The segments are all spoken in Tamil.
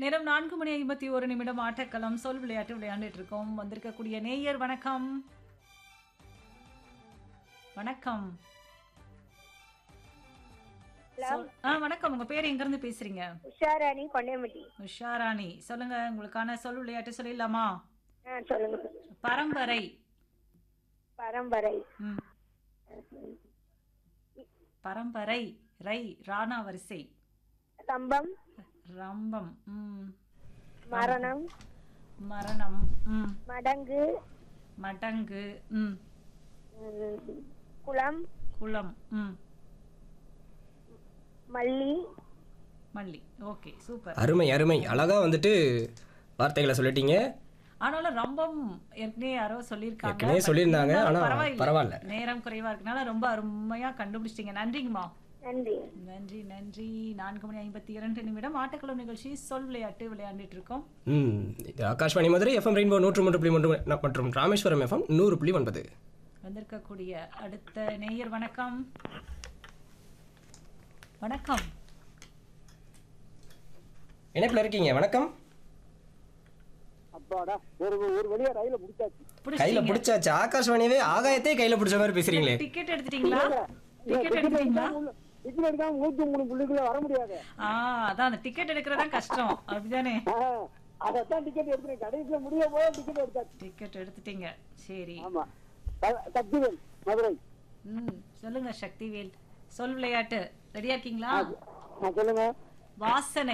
நேரம் நான்கு மணி ஐம்பத்தி ஒரு நிமிடம் ஆட்டக்களம் சொல் விளையாட்டு விளையாண்டுட்டு இருக்கோம் வந்திருக்கக்கூடிய நேயர் வணக்கம் வணக்கம் சொல்- ஆ வணக்கம் உங்க பேர் எங்க இருந்து பேசுறீங்க உஷாராணி கொண்டையம்பட்டி உஷாராணி சொல்லுங்க உங்களுக்கான சொல் விளையாட்டு சொல்லிடலாமா ஆ சொல்லுங்க பரம்பரை பரம்பரை ம். பரம்பரை ரை ராணா வரிசை சம்பம் ரம்பம் ம் மரணம் மரணம் ம் மடங்கு மடங்கு ம் ம், குளம் குளம் ம் மல்லி மல்லி ஓகே சூப்பர் அருமை அருமை அழகா வந்துட்டு வார்த்தைகளை சொல்லிட்டீங்க ஆனாலும் ரொம்பம் ஏற்கனவே யாரோ சொல்லியிருக்காங்க ஏற்கனவே But சொல்லியிருந்தாங்க, இருந்தாலும் ஆனா பரவாயில்ல. நேரம் குறைவா இருக்கனால ரொம்ப அருமையா கண்டுபிடிச்சிட்டீங்க நன்றிங்கம்மா நன்றி நன்றி நன்றி நான்கு மணி ஐம்பத்தி இரண்டு நிமிடம் ஆட்டக்குளம் நிகழ்ச்சி சொல் விளையாட்டு விளையாண்டுட்டு இருக்கோம் ம் இது ஆகாஷ்வாணி மதுரை எஃப்எம் ரெயின்போ நூற்று மூன்று புள்ளி மூன்று மற்றும் ராமேஸ்வரம் எஃப்எம் நூறு புள்ளி ஒன்பது வந்திருக்கக்கூடிய அடுத்த நேயர் வணக்கம் வணக்கம் இணைப்பில் இருக்கீங்க வணக்கம் அப்பாடா ஒரு ஒரு வழியா ரயில முடிச்சாச்சு கையில பிடிச்சிட்டீங்க பிடிச்சாச்சு ஆகாஷ்வாணியவே ஆகாயத்தையே கையில பிடிச்ச மாதிரி பேசுறீங்களே டிக்கெட் எடுத்துட்டீங்களா டிக்கெட் எடுத்துட்டீங்களா டிக்கெட் எடுக்காம நூத்தி மூணு புள்ளிக்குள்ள வர முடியாது ஆ அதான் அந்த டிக்கெட் எடுக்கிறதா கஷ்டம் அப்படிதானே ஆஹ், அதைத்தான் டிக்கெட் எடுத்துறேன் கடைசியில முடிய போய் டிக்கெட் எடுத்தாச்சு டிக்கெட் எடுத்துட்டீங்க சரி ஆமா ச- சக்திவேல் மதுரை ம் சொல்லுங்க சக்திவேல் சொல் விளையாட்டு ரெடியா இருக்கீங்களா நான் சொல்லுங்க வாசனை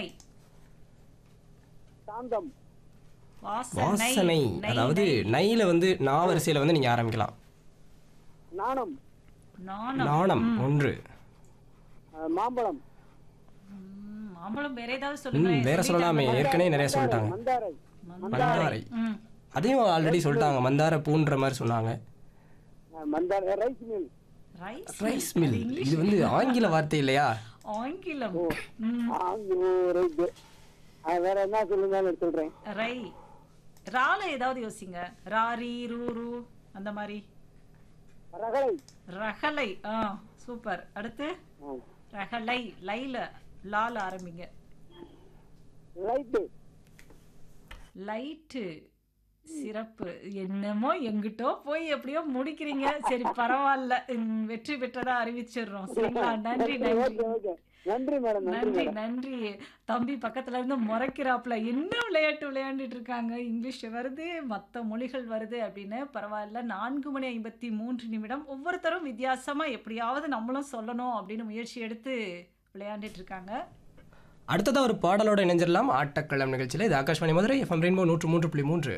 சாந்தம் வாசனை வாசனை நை, அதாவது நை. நையில வந்து நா வரிசையில வந்து நீங்க ஆரம்பிக்கலாம் நாணம் நாணம் நாணம் ஒன்று ஆஹ், மாம்பழம் ம், மாம்பழம் வேற ஏதாவது ம் சொல்லுங்க வேற சொல்லலாமே ஏற்கனவே நிறைய சொல்லிட்டாங்க மந்தாரை மந்தாரை ம் அதையும் ஆல்ரெடி சொல்லிட்டாங்க மந்தார பூன்ற மாதிரி சொன்னாங்க ஆஹ், Mandarai rice mill rice rice mill இது வந்து ஆங்கில வார்த்தை இல்லையா ஆங்கிலம் ம் ரைஸ் வேற என்ன சொல்லுங்கன்னு சொல்றேன் ரை ரால ஏதாவது யோசிங்க ராரி ரூ ரூ அந்த மாதிரி ரகலை ரகலை ஆ சூப்பர் அடுத்து ஆஹ், ரகலை லைல லால ஆரம்பிங்க லைட்டு லைட்டு சிறப்பு என்னமோ எங்கிட்டோ போய் எப்படியோ முடிக்கிறீங்க சரி பரவாயில்ல ம், வெற்றி பெற்றதா அறிவிச்சிடுறோம் சரிங்களா நன்றி நன்றி ஓகே ஓகே நன்றி மேடம் நன்றி நன்றி நன்றி தம்பி பக்கத்துல இருந்து முறைக்கிறாப்புல என்ன விளையாட்டு விளையாண்டுட்டு இருக்காங்க இங்கிலீஷ் வருது மற்ற மொழிகள் வருது அப்படின்னு பரவாயில்ல நான்கு மணி ஐம்பத்தி மூன்று நிமிடம் ஒவ்வொருத்தரும் வித்தியாசமா எப்படியாவது நம்மளும் சொல்லணும் அப்படின்னு முயற்சி எடுத்து விளையாண்டுட்டு இருக்காங்க அடுத்ததா ஒரு பாடலோட இணைஞ்சிடலாம் ஆட்டக்களம் நிகழ்ச்சியில் இது ஆகாஷ்வாணி மதுரை எஃப்எம் ரெயின்போ நூற்று மூன்று புள்ளி மூன்று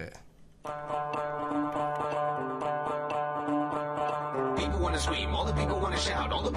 People wanna scream, all the people wanna shout, all the